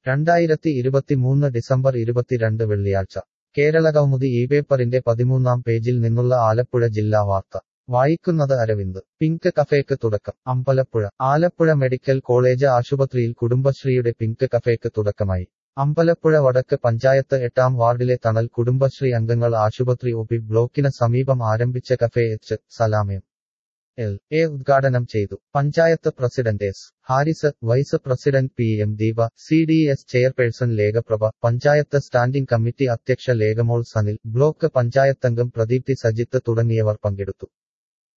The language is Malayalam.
രണ്ടായിരത്തി ഇരുപത്തിമൂന്ന് ഡിസംബർ ഇരുപത്തിരണ്ട് വെള്ളിയാഴ്ച കേരളകൗമുദി ഈ പേപ്പറിന്റെ പതിമൂന്നാം പേജിൽ നിന്നുള്ള ആലപ്പുഴ ജില്ലാ വാർത്ത വായിക്കുന്നത് അരവിന്ദ് പിങ്ക് കഫേക്ക് തുടക്കം അമ്പലപ്പുഴ ആലപ്പുഴ മെഡിക്കൽ കോളേജ് ആശുപത്രിയിൽ കുടുംബശ്രീയുടെ പിങ്ക് കഫേക്ക് തുടക്കമായി അമ്പലപ്പുഴ വടക്ക് പഞ്ചായത്ത് എട്ടാം വാർഡിലെ തണൽ കുടുംബശ്രീ അംഗങ്ങൾ ആശുപത്രി ഒപി ബ്ലോക്കിന് സമീപം ആരംഭിച്ച കഫേ എച്ച് സലാമയം എൽ എ ഉദ്ഘാടനം ചെയ്തു panchayat president S Haris vice president P M Deepa C D S chairperson Lekhaprabha panchayat standing committee അധ്യക്ഷ ലേഖമോൾ സനിൽ ബ്ലോക്ക് പഞ്ചായത്തംഗം പ്രദീപ്തി സജിത്ത് തുടങ്ങിയവർ പങ്കെടുത്തു